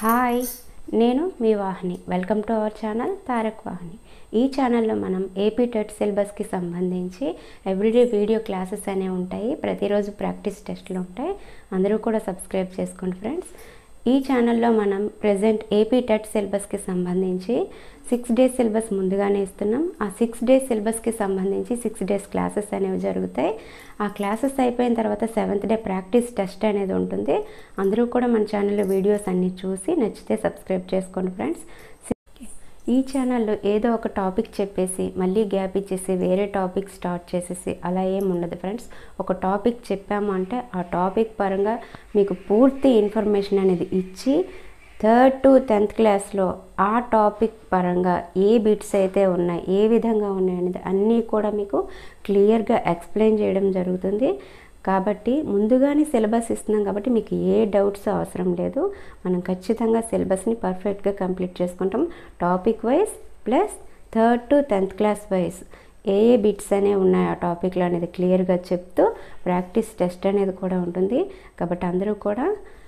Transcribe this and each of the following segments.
hi నేను మీ Vahini welcome to our channel Tarak Vahini ఈ ఛానల్లో మనం ఏపీ టెట్ సిలబస్కి సంబంధించి ఎవ్రీడే వీడియో క్లాసెస్ అనేవి ఉంటాయి ప్రతిరోజు ప్రాక్టీస్ టెస్ట్లు ఉంటాయి అందరూ కూడా సబ్స్క్రైబ్ చేసుకోండి ఫ్రెండ్స్ ఈ ఛానల్లో మనం ప్రజెంట్ ఏపీ టెట్ సిలబస్కి సంబంధించి సిక్స్ డేస్ సిలబస్ ముందుగానే ఇస్తున్నాం ఆ సిక్స్ డేస్ సిలబస్కి సంబంధించి సిక్స్ డేస్ క్లాసెస్ అనేవి జరుగుతాయి ఆ క్లాసెస్ అయిపోయిన తర్వాత సెవెంత్ డే ప్రాక్టీస్ టెస్ట్ అనేది ఉంటుంది అందరూ కూడా మన ఛానల్లో వీడియోస్ అన్నీ చూసి నచ్చితే సబ్స్క్రైబ్ చేసుకోండి ఫ్రెండ్స్ ఈ ఛానల్లో ఏదో ఒక టాపిక్ చెప్పేసి మళ్ళీ గ్యాప్ ఇచ్చేసి వేరే టాపిక్ స్టార్ట్ చేసేసి అలా ఏం ఉండదు ఫ్రెండ్స్ ఒక టాపిక్ చెప్పాము అంటే ఆ టాపిక్ పరంగా మీకు పూర్తి ఇన్ఫర్మేషన్ అనేది ఇచ్చి థర్డ్ టు టెన్త్ క్లాస్లో ఆ టాపిక్ పరంగా ఏ బిట్స్ అయితే ఉన్నాయి ఏ విధంగా ఉన్నాయి అనేది అన్నీ కూడా మీకు క్లియర్గా ఎక్స్ప్లెయిన్ చేయడం జరుగుతుంది కాబట్టి ముందుగానే సిలబస్ ఇస్తున్నాం కాబట్టి మీకు ఏ డౌట్స్ అవసరం లేదు మనం ఖచ్చితంగా సిలబస్ని పర్ఫెక్ట్గా కంప్లీట్ చేసుకుంటాం topic wise plus third to tenth class wise ఏ ఏ బిట్స్ అనేవి ఉన్నాయి ఆ టాపిక్లో అనేది క్లియర్గా చెప్తూ ప్రాక్టీస్ టెస్ట్ అనేది కూడా ఉంటుంది కాబట్టి అందరూ కూడా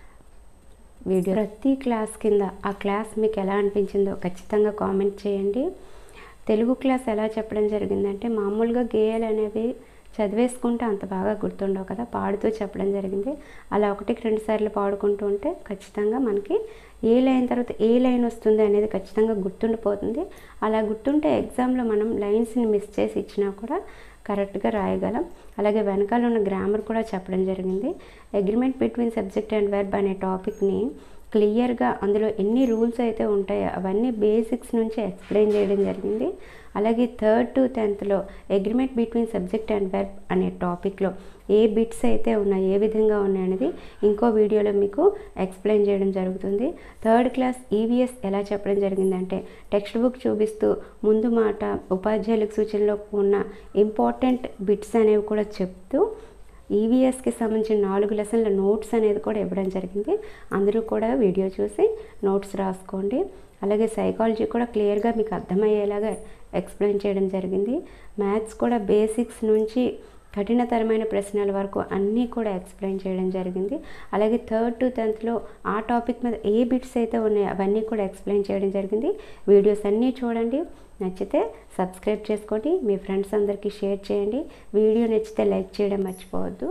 వీడియో ప్రతి క్లాస్ కింద ఆ క్లాస్ మీకు ఎలా అనిపించిందో ఖచ్చితంగా కామెంట్ చేయండి తెలుగు క్లాస్ ఎలా చెప్పడం జరిగిందంటే మామూలుగా గేయాలు అనేవి చదివేసుకుంటే అంత బాగా గుర్తుండవు కదా పాడుతూ చెప్పడం జరిగింది అలా ఒకటికి రెండు సార్లు పాడుకుంటూ ఉంటే ఖచ్చితంగా మనకి ఏ లైన్ తర్వాత ఏ లైన్ వస్తుంది అనేది ఖచ్చితంగా గుర్తుండిపోతుంది అలా గుర్తుంటే ఎగ్జామ్లో మనం లైన్స్ని మిస్ చేసి ఇచ్చినా కూడా కరెక్ట్గా రాయగలం అలాగే వెనకాల ఉన్న గ్రామర్ కూడా చెప్పడం జరిగింది agreement between subject and verb అనే టాపిక్ని క్లియర్గా అందులో ఎన్ని రూల్స్ అయితే ఉంటాయో అవన్నీ బేసిక్స్ నుంచి ఎక్స్ప్లెయిన్ చేయడం జరిగింది అలాగే థర్డ్ టు టెన్త్లో agreement between subject and verb అనే టాపిక్లో ఏ బిట్స్ అయితే ఉన్నాయి ఏ విధంగా ఉన్నాయి అనేది ఇంకో వీడియోలో మీకు ఎక్స్ప్లెయిన్ చేయడం జరుగుతుంది థర్డ్ క్లాస్ ఈవీఎస్ ఎలా చెప్పడం జరిగిందంటే టెక్స్ట్ బుక్ చూపిస్తూ ముందు మాట ఉపాధ్యాయులకు సూచనలో ఉన్న ఇంపార్టెంట్ బిట్స్ అనేవి కూడా చెప్తూ ఈవీఎస్కి సంబంధించిన నాలుగు లెసన్ల నోట్స్ అనేది కూడా ఇవ్వడం జరిగింది అందరూ కూడా వీడియో చూసి నోట్స్ రాసుకోండి అలాగే సైకాలజీ కూడా క్లియర్గా మీకు అర్థమయ్యేలాగా ఎక్స్ప్లెయిన్ చేయడం జరిగింది మ్యాథ్స్ కూడా బేసిక్స్ నుంచి కఠినతరమైన ప్రశ్నల వరకు అన్నీ కూడా ఎక్స్ప్లెయిన్ చేయడం జరిగింది అలాగే థర్డ్ టు టెన్త్లో ఆ టాపిక్ మీద ఏ బిట్స్ అయితే ఉన్నాయో అవన్నీ కూడా ఎక్స్ప్లెయిన్ చేయడం జరిగింది వీడియోస్ అన్నీ చూడండి నచ్చితే సబ్స్క్రైబ్ చేసుకోండి మీ ఫ్రెండ్స్ అందరికీ షేర్ చేయండి వీడియో నచ్చితే లైక్ చేయడం మర్చిపోవద్దు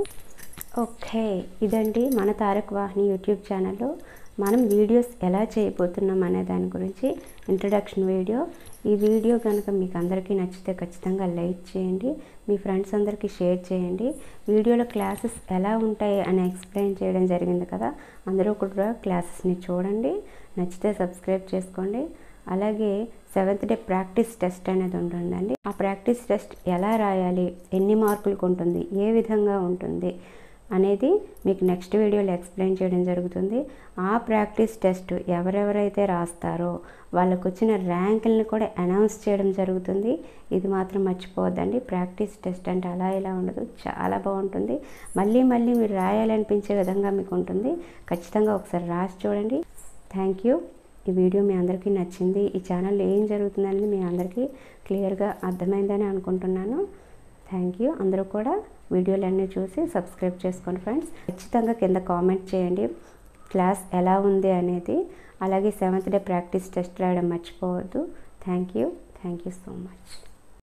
ఓకే ఇదండి మన తారక్ వాహిని యూట్యూబ్ ఛానల్లో మనం వీడియోస్ ఎలా చేయబోతున్నాం అనే దాని గురించి ఇంట్రడక్షన్ వీడియో ఈ వీడియో కనుక మీకు అందరికీ నచ్చితే ఖచ్చితంగా లైక్ చేయండి మీ ఫ్రెండ్స్ అందరికీ షేర్ చేయండి వీడియోలో క్లాసెస్ ఎలా ఉంటాయి అని ఎక్స్ప్లెయిన్ చేయడం జరిగింది కదా అందరూ కూడా క్లాసెస్ని చూడండి నచ్చితే సబ్స్క్రైబ్ చేసుకోండి అలాగే సెవెంత్ డే ప్రాక్టీస్ టెస్ట్ అనేది ఉంటుందండి ఆ ప్రాక్టీస్ టెస్ట్ ఎలా రాయాలి ఎన్ని మార్కులకు ఉంటుంది ఏ విధంగా ఉంటుంది అనేది మీకు నెక్స్ట్ వీడియోలో ఎక్స్ప్లెయిన్ చేయడం జరుగుతుంది ఆ ప్రాక్టీస్ టెస్ట్ ఎవరెవరైతే రాస్తారో వాళ్ళకు వచ్చిన ర్యాంకులను కూడా అనౌన్స్ చేయడం జరుగుతుంది ఇది మాత్రం మర్చిపోవద్దండి ప్రాక్టీస్ టెస్ట్ అంటే అలా ఇలా ఉండదు చాలా బాగుంటుంది మళ్ళీ మళ్ళీ మీరు రాయాలనిపించే విధంగా మీకు ఉంటుంది ఖచ్చితంగా ఒకసారి రాసి చూడండి థ్యాంక్ యూ ఈ వీడియో మీ అందరికీ నచ్చింది ఈ ఛానల్లో ఏం జరుగుతుందనేది మీ అందరికీ క్లియర్గా అర్థమైందని అనుకుంటున్నాను థ్యాంక్ యూ అందరూ కూడా వీడియోలు అన్నీ చూసి సబ్స్క్రైబ్ చేసుకోండి ఫ్రెండ్స్ ఖచ్చితంగా కింద కామెంట్ చేయండి క్లాస్ ఎలా ఉంది అనేది అలాగే సెవెంత్ డే ప్రాక్టీస్ టెస్ట్ రాయడం మర్చిపోవద్దు thank you thank you so much